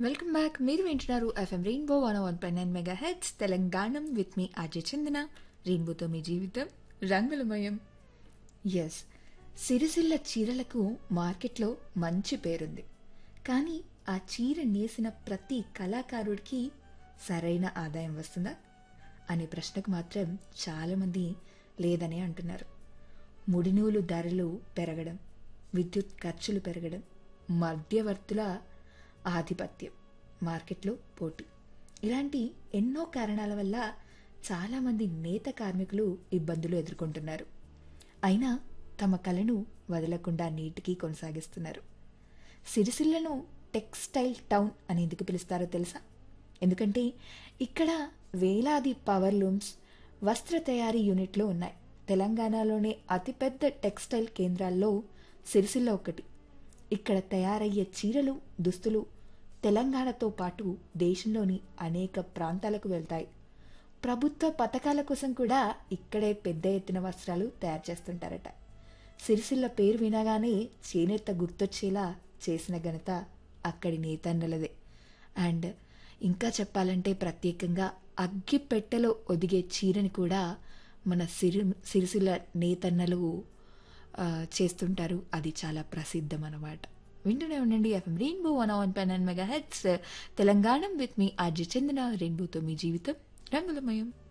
welcome back మీరు వింటున్నారు FM rainbow one one point nine mega hits Telangana with మీ అజయ్ చందన రెయిన్బోతో మీ జీవితం రంగులమయం ఎస్ సిరిసిల్ల చీరలకు మార్కెట్లో మంచి పేరుంది కానీ ఆ చీర నేసిన ప్రతి కళాకారుడికి సరైన ఆదాయం వస్తుందా అనే ప్రశ్నకు మాత్రం చాలామంది లేదనే అంటున్నారు ముడినూలు ధరలు పెరగడం విద్యుత్ ఖర్చులు పెరగడం మధ్యవర్తుల ఆధిపత్యం మార్కెట్లో పోటీ ఇలాంటి ఎన్నో కారణాల వల్ల చాలామంది నేత కార్మికులు ఇబ్బందులు ఎదుర్కొంటున్నారు అయినా తమ కళను వదలకుండా నీటికి కొనసాగిస్తున్నారు సిరిసిల్లను టెక్స్టైల్ టౌన్ అని ఎందుకు పిలుస్తారో తెలుసా ఎందుకంటే ఇక్కడ వేలాది పవర్ లూమ్స్ వస్త్ర తయారీ యూనిట్లు ఉన్నాయి తెలంగాణలోనే అతిపెద్ద టెక్స్టైల్ కేంద్రాల్లో సిరిసిల్ల ఒకటి ఇక్కడ తయారయ్యే చీరలు దుస్తులు తెలంగాణతో పాటు దేశంలోని అనేక ప్రాంతాలకు వెళ్తాయి ప్రభుత్వ పథకాల కోసం కూడా ఇక్కడే పెద్ద ఎత్తున వస్త్రాలు తయారు చేస్తుంటారట సిరిసిల్ల పేరు వినగానే చేనేత గుర్తొచ్చేలా చేసిన ఘనత అక్కడి నేతన్నలదే అండ్ ఇంకా చెప్పాలంటే ప్రత్యేకంగా అగ్గిపెట్టెలో ఒదిగే చీరని కూడా మన సిరి సిరిసిల్ల నేతన్నలు ఆ, చేస్తుంటారు అది చాలా ప్రసిద్ధం అన్నమాట వింటూనే ఉండండి FM rainbow one one nine mega hits Telangana with మీ ఆర్జి చందన రెయిన్బోతో మీ జీవితం రంగులమయం